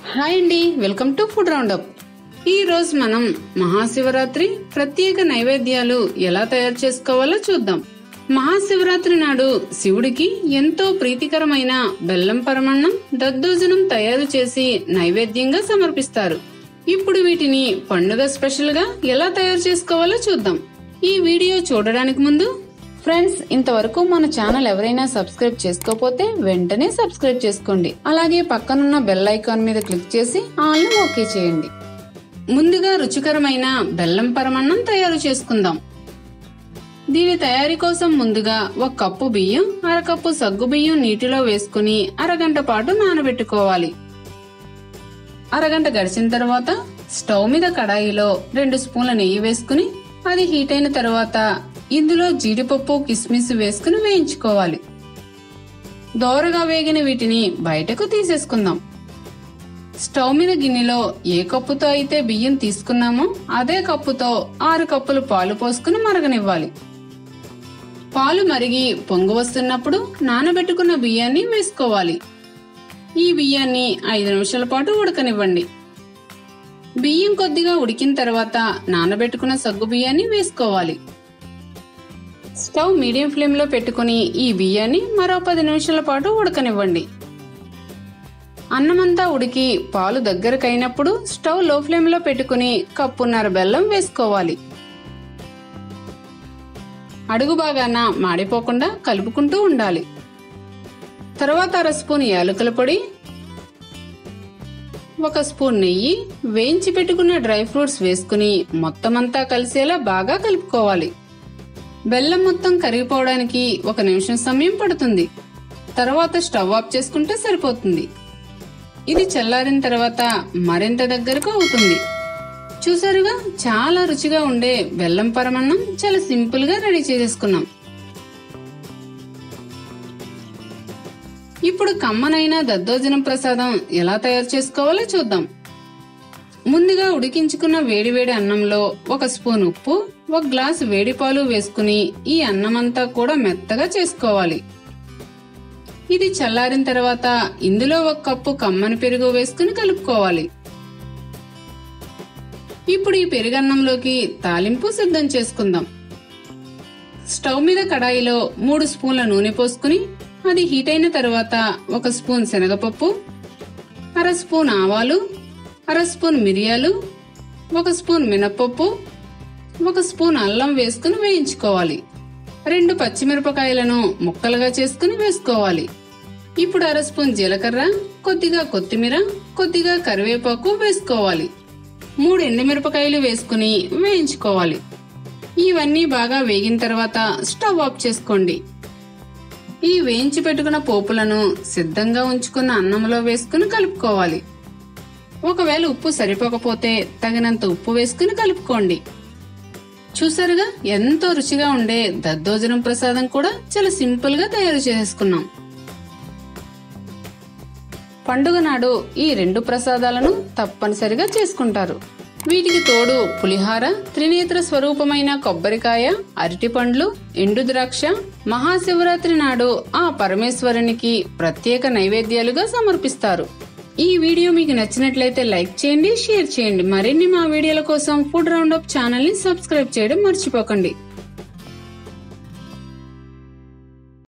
hi అండి welcome to food round up ఈ రోజు మనం మహాశివరాత్రి ప్రత్యేక నైవేద్యాలు ఎలా తయారు చేసుకోవాలో చూద్దాం మహాశివరాత్రి నాడు శివుడికి ఎంతో ప్రీతికరమైన బెల్లం పరమన్నం దద్దోజనం తయారు చేసి నైవేద్యంగా సమర్పిస్తారు ఇప్పుడు వీటిని పండుగ స్పెషల్ గా ఎలా తయారు చేసుకోవాలో చూద్దాం ఈ వీడియో చూడడానికి ముందు ఫ్రెండ్స్ ఇంతవరకు మన ఛానల్ ఎవరైనా సబ్స్క్రైబ్ చేసుకోకపోతే వెంటనే సబ్స్క్రైబ్ చేసుకోండి అలాగే పక్కనున్న బెల్ ఐకాన్ మీద క్లిక్ చేసి ఆల్ ఓకే చేయండి ముందుగా రుచికరమైన బెల్లం పరమన్నం తయారు చేసుకుందాం దీని తయారీ కోసం ముందుగా ఒక కప్పు బియ్యం అరకప్పు సగ్గు బియ్యం నీటిలో వేసుకుని అరగంట పాటు నానబెట్టుకోవాలి అరగంట గడిచిన తర్వాత స్టవ్ మీద కడాయిలో రెండు స్పూన్ల నెయ్యి వేసుకుని అది హీట్ అయిన తర్వాత ఇందులో జీడిపప్పు కిస్మిస్ వేసుకుని వేయించుకోవాలి దోరగా వేగిన వీటిని బయటకు తీసేసుకుందాం స్టవ్ మీద గిన్నెలో ఏ కప్పుతో అయితే బియ్యం తీసుకున్నామో అదే కప్పుతో ఆరు కప్పులు పాలు పోసుకుని మరగనివ్వాలి పాలు మరిగి పొంగు వస్తున్నప్పుడు నానబెట్టుకున్న బియ్యాన్ని వేసుకోవాలి ఈ బియ్యాన్ని ఐదు నిమిషాల పాటు ఉడకనివ్వండి బియ్యం కొద్దిగా ఉడికిన తర్వాత నానబెట్టుకున్న సగ్గు బియ్యాన్ని వేసుకోవాలి స్టవ్ మీడియం ఫ్లేమ్ లో పెట్టుకుని ఈ బియ్యాన్ని మరో పది నిమిషాల పాటు ఉడకనివ్వండి అన్నమంతా ఉడికి పాలు దగ్గరకైనప్పుడు స్టవ్ లో ఫ్లేమ్ లో పెట్టుకుని కప్పున్నర బెల్లం వేసుకోవాలి అడుగు బాగాన మాడిపోకుండా కలుపుకుంటూ ఉండాలి తర్వాత అర స్పూన్ యాలకుల పొడి ఒక స్పూన్ నెయ్యి వేయించి పెట్టుకున్న డ్రై ఫ్రూట్స్ వేసుకుని మొత్తం అంతా కలిసేలా బాగా కలుపుకోవాలి బెల్లం మొత్తం కరిగిపోవడానికి ఒక నిమిషం సమయం పడుతుంది తర్వాత స్టవ్ ఆఫ్ చేసుకుంటే సరిపోతుంది ఇది చల్లారిన తర్వాత మరింత దగ్గరకు అవుతుంది చూసారుగా చాలా రుచిగా ఉండే బెల్లం పరమన్నం చాలా సింపుల్ గా రెడీ చేసేసుకున్నాం ఇప్పుడు కమ్మనైన దద్దోజనం ప్రసాదం ఎలా తయారు చేసుకోవాలో చూద్దాం ముందుగా ఉడికించుకున్న వేడివేడి అన్నంలో ఒక స్పూన్ ఉప్పు ఒక గ్లాస్ వేడి పాలు వేసుకుని ఈ అన్నమంతా కూడా మెత్తగా చేసుకోవాలి ఇది చల్లారిన తర్వాత ఇందులో ఒక కప్పు కమ్మని పెరుగు వేసుకుని కలుపుకోవాలి ఇప్పుడు ఈ పెరుగన్నంలోకి తాలింపు సిద్ధం చేసుకుందాం స్టవ్ మీద కడాయిలో మూడు స్పూన్ల నూనె పోసుకుని అది హీట్ అయిన తర్వాత ఒక స్పూన్ శనగపప్పు అర స్పూన్ ఆవాలు అర స్పూన్ మిరియాలు ఒక స్పూన్ మినప్పప్పు ఒక స్పూన్ అల్లం వేసుకుని వేయించుకోవాలి రెండు పచ్చిమిరపకాయలను ముక్కలుగా చేసుకుని వేసుకోవాలి ఇప్పుడు అర స్పూన్ జీలకర్ర కొద్దిగా కొత్తిమీర కొద్దిగా కరివేపాకు వేసుకోవాలి మూడు ఎండుమిరపకాయలు వేసుకుని వేయించుకోవాలి ఇవన్నీ బాగా వేగిన తర్వాత స్టవ్ ఆఫ్ చేసుకోండి ఈ వేయించి పెట్టుకున్న పోపులను సిద్ధంగా ఉంచుకున్న అన్నంలో వేసుకుని కలుపుకోవాలి ఒకవేళ ఉప్పు సరిపోకపోతే తగినంత ఉప్పు వేసుకుని కలుపుకోండి చూసారుగా ఎంతో రుచిగా ఉండే దద్దోజనం ప్రసాదం కూడా చాలా సింపుల్ గా తయారు చేసుకున్నాం పండుగ నాడు ఈ రెండు ప్రసాదాలను తప్పనిసరిగా చేసుకుంటారు వీటికి తోడు పులిహార త్రినేత్ర స్వరూపమైన కొబ్బరికాయ అరటిపండ్లు ఎండు ద్రాక్ష మహాశివరాత్రి నాడు ఆ పరమేశ్వరునికి ప్రత్యేక నైవేద్యాలుగా సమర్పిస్తారు ఈ వీడియో మీకు నచ్చినట్లయితే లైక్ చేయండి షేర్ చేయండి మరిన్ని మా వీడియోల కోసం ఫుడ్ రౌండప్ ఛానల్ ని సబ్స్క్రైబ్ చేయడం మర్చిపోకండి